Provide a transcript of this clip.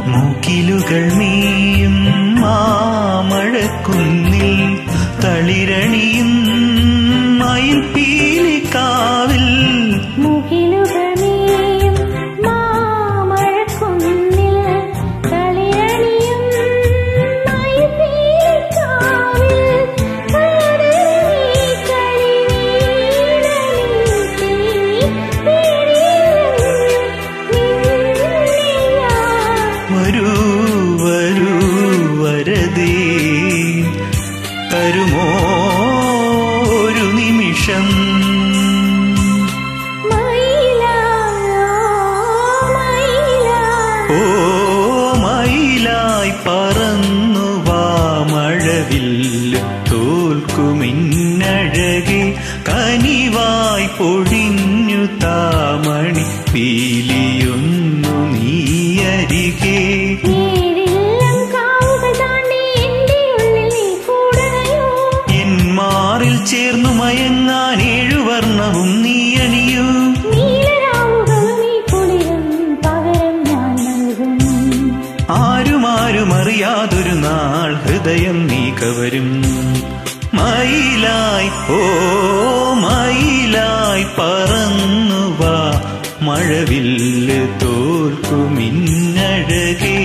മൂക്കിലുകൾ നീയും മാമഴക്കുന്നിൽ തളിരണിയും മയിൽ പീലിക്കാവിൽ മുകിലുകളേയും മാമഴക്കുന്നിൽ തളിരണിയും മയിൽപ്പീലിക്കാവിൽ കടലിൽ കളിനീരണിൽ വരൂ വരൂ വരതേ തരുമോ ഒരു നിമിഷം മയിലായോ മയിലായോ ഓ മയിലായി പറന്നു വാ മഴവില്ല് തോൽക്കുമിന്നഴകെ കനിവായി പൊഴിഞ്ഞു താമണി പീലിയൊന്നു നീയരികെ ഏഴില്ലം കാവുകൾ താണ്ടി എന്റെ ഉള്ളിൽ നീ കൂടുകയോ എൻ മാറിൽ ചേർന്നു മയങ്ങാൻ ഏഴുവർണ്ണവും നീയണിയൂ നീലരാവുകളും ഈ കുളിരും പകരം ഞാൻ നൽകും ആരുമാരും അറിയാതൊരു നാൾ ഹൃദയം നീ കവരും മയിലായി ഓ മയിലായി പറന്നു വാ മഴവില്ല് തോൽക്കുമിന്നഴകേ